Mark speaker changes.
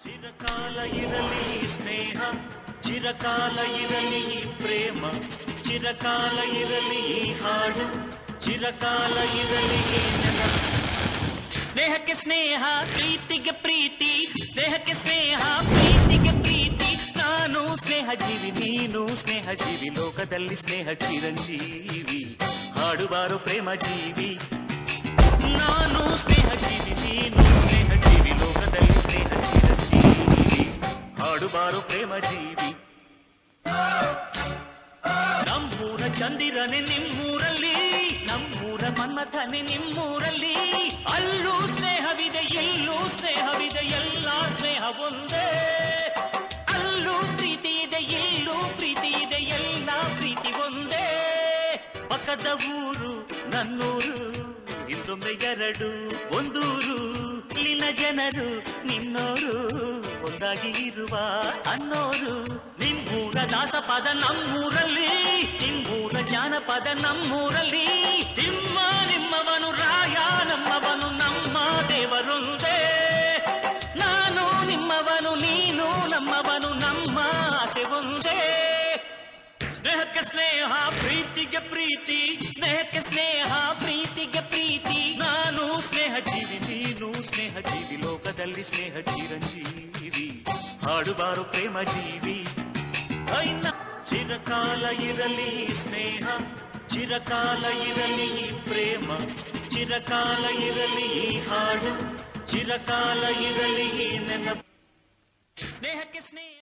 Speaker 1: ಚಿರಕಾಲ ಇರಲಿ ಸ್ನೇಹ ಚಿರಕಾಲ ಇರಲಿ ಪ್ರೇಮ ಚಿರಕಾಲ ಇರಲಿ ಹಾಡು ಚಿರಕಾಲ ಇರಲಿ ನೆನಪು ಸ್ನೇಹಕ್ಕೆ ಸ್ನೇಹ ಪ್ರೀತಿಗೆ ಪ್ರೀತಿ ಸ್ನೇಹಕ್ಕೆ ಸ್ನೇಹ ಪ್ರೀತಿಗೆ ಪ್ರೀತಿ ನಾನು ಸ್ನೇಹ ಜೀವಿ ನೀನು ಸ್ನೇಹ ಜೀವಿ ಲೋಕದಲ್ಲಿ ಸ್ನೇಹ ಚಿರಂಜೀವಿ ಹಾಡುವಾರು ಪ್ರೇಮ ಜೀವಿ ನಾನು ಸ್ನೇಹ ಜೀವಿ ನೀನು ಸ್ನೇಹ ಜೀವಿ ಲೋಕದಲ್ಲಿ ಸ್ನೇಹ ಚಿರಂಜೀವಿ ಹಾಡುವಾರು ಪ್ರೇಮ ಜೀವಿ ನಮ್ಮೂರ ಚಂದಿರನೆ ನಿಮ್ಮೂರಲ್ಲಿ ನಮ್ಮೂರ ಮನ್ಮಥನೆ ನಿಮ್ಮೂರಲ್ಲಿ ಅಲ್ಲೂ ಸ್ನೇಹವಿದೆ ಎಲ್ಲೂ ಸ್ನೇಹವಿದೆ ಎಲ್ಲ ಸ್ನೇಹ ಒಂದೇ ಅಲ್ಲೂ ಪ್ರೀತಿ ಇದೆ ಎಲ್ಲೂ ಪ್ರೀತಿ ಇದೆ ಎಲ್ಲ ಪ್ರೀತಿ ಒಂದೇ ಪಕ್ಕದ ಊರು ನನ್ನೂರು ಹಿಂದೊಮ್ಮೆ ಎರಡು ಒಂದೂರು ಇಲ್ಲಿನ ಜನರು ನಿನ್ನೋರು ಒಂದಾಗಿ ಇರುವ ಅನ್ನೋರು ನಿಮ್ಮೂರ ದಾಸಪದ ನಮ್ಮೂರಲ್ಲಿ ನಿಮ್ಮೂರ ಜಾನಪದ ನಮ್ಮೂರಲ್ಲಿ ತಿಮ್ಮ ನಿಮ್ಮವನು ರಾಯ ನಮ್ಮವನು ನಮ್ಮ ದೇವರೊಂದೇ ನಾನು ನಿಮ್ಮವನು ನೀನು ನಮ್ಮವನು ನಮ್ಮ ಆಸೆ ಒಂದೇ ಸ್ನೇಹಕ್ಕೆ ಸ್ನೇಹ ಪ್ರೀತಿಗೆ ಪ್ರೀತಿ ಸ್ನೇಹಕ್ಕೆ ಸ್ನೇಹ ಪ್ರೀತಿಗೆ ಪ್ರೀತಿ ನಾನು ಸ್ನೇಹ ಜೀವಿ ನೀನು ಸ್ನೇಹ ಜೀವಿ ಲೋಕದಲ್ಲಿ ಸ್ನೇಹ ಚಿರಂಜೀವಿ ಹಾಡುವಾರು ಪ್ರೇಮ ಜೀವಿ ಐನ ಚಿರಕಾಲ ಇರಲಿ ಸ್ನೇಹ ಚಿರಕಾಲ ಇರಲಿ ಪ್ರೇಮ ಚಿರಕಾಲ ಇರಲಿ ಹಾಡು ಚಿರಕಾಲ ಇರಲಿ ನೆನಪು ಸ್ನೇಹಕ್ಕೆ ಸ್ನೇಹ